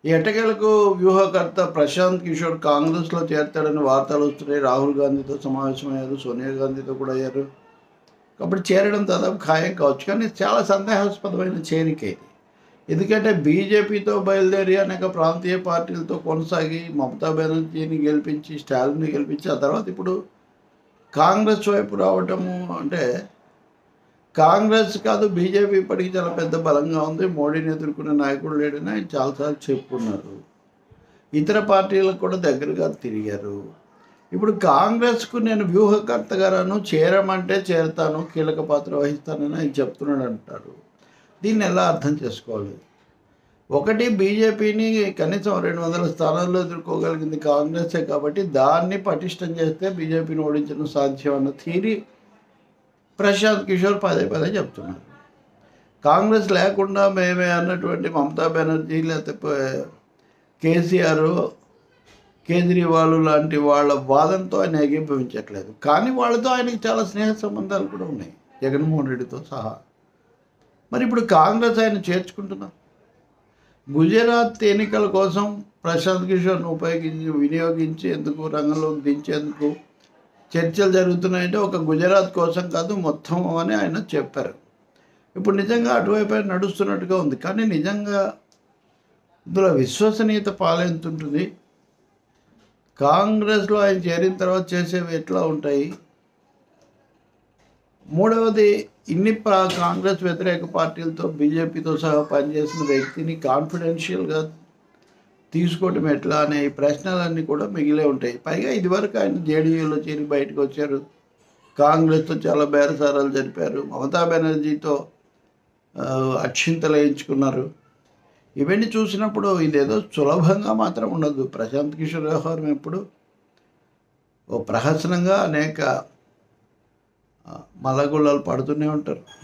ఈ ఎట్టకేలకు వ్యూహకర్త ప్రశాంత్ కిషోర్ కాంగ్రెస్లో చేరతాడని వార్తలు వస్తున్నాయి రాహుల్ గాంధీతో సమావేశమయ్యారు సోనియా గాంధీతో కూడా అయ్యారు కాబట్టి చేరడం దాదాపు ఖాయం కావచ్చు కానీ చాలా సందేహాస్పదమైన చేరిక ఇది ఎందుకంటే బీజేపీతో బయలుదేరి అనేక ప్రాంతీయ పార్టీలతో కొనసాగి మమతా బెనర్జీని గెలిపించి స్టాలిన్ని గెలిపించి ఆ తర్వాత ఇప్పుడు కాంగ్రెస్ వైపు రావటము అంటే కాంగ్రెస్ కాదు బీజేపీ ఇప్పటికీ చాలా పెద్ద బలంగా ఉంది మోడీని ఎదుర్కొనే నాయకుడు లేడని ఆయన చాలాసార్లు చెప్పుకున్నారు ఇతర పార్టీలకు కూడా దగ్గరగా తిరిగారు ఇప్పుడు కాంగ్రెస్కు నేను వ్యూహకర్తగాను చేరమంటే చేరతాను కీలక పాత్ర వహిస్తానని ఆయన చెప్తున్నాడు అంటారు దీన్ని ఎలా అర్థం చేసుకోవాలి ఒకటి బీజేపీని కనీసం రెండు వందల స్థానాల్లో ఎదుర్కోగలిగింది కాంగ్రెసే కాబట్టి దాన్ని పటిష్టం చేస్తే బీజేపీని ఓడించడం సాధ్యం అన్న థీరీ ప్రశాంత్ కిషోర్ పదే పదే చెప్తున్నారు కాంగ్రెస్ లేకుండా మేమే అన్నటువంటి మమతా బెనర్జీ లేకపోతే కేసీఆర్ కేజ్రీవాల్ లాంటి వాళ్ళ వాదనతో ఆయన ఏకీభవించట్లేదు కానీ వాళ్ళతో ఆయనకి చాలా స్నేహ సంబంధాలు కూడా ఉన్నాయి జగన్మోహన్ రెడ్డితో సహా మరి ఇప్పుడు కాంగ్రెస్ ఆయన చేర్చుకుంటున్నా గుజరాత్ ఎన్నికల కోసం ప్రశాంత్ కిషోర్ను ఉపయోగించి వినియోగించి ఎందుకు రంగంలోకి దించేందుకు చర్చలు జరుగుతున్నాయంటే ఒక గుజరాత్ కోసం కాదు మొత్తం అని ఆయన చెప్పారు ఇప్పుడు నిజంగా అటువైపు ఆయన నడుస్తున్నట్టుగా ఉంది కానీ నిజంగా ఇందులో విశ్వసనీయత పాలెంత ఉంటుంది కాంగ్రెస్లో ఆయన చేరిన తర్వాత చేసేవి ఎట్లా ఉంటాయి మూడవది ఇన్ని పా- కాంగ్రెస్ వ్యతిరేక పార్టీలతో బీజేపీతో సహా పనిచేసిన వ్యక్తిని కాన్ఫిడెన్షియల్గా తీసుకోవటం ఎట్లా అనే ఈ ప్రశ్నలన్నీ కూడా మిగిలే ఉంటాయి పైగా ఇదివరకు ఆయన జేడీయూలో చేరి బయటకు వచ్చారు కాంగ్రెస్తో చాలా బేరసారాలు జరిపారు మమతా బెనర్జీతో ఆ, అక్షింతలు వేయించుకున్నారు ఇవన్నీ చూసినప్పుడు ఇదేదో సులభంగా మాత్రం ఉండదు ప్రశాంత్ కిషోర్ వ్యవహారం ఎప్పుడు ఓ ప్రహసనంగా అనేక ఆ, మల్లగుళ్ళలు పడుతూనే ఉంటారు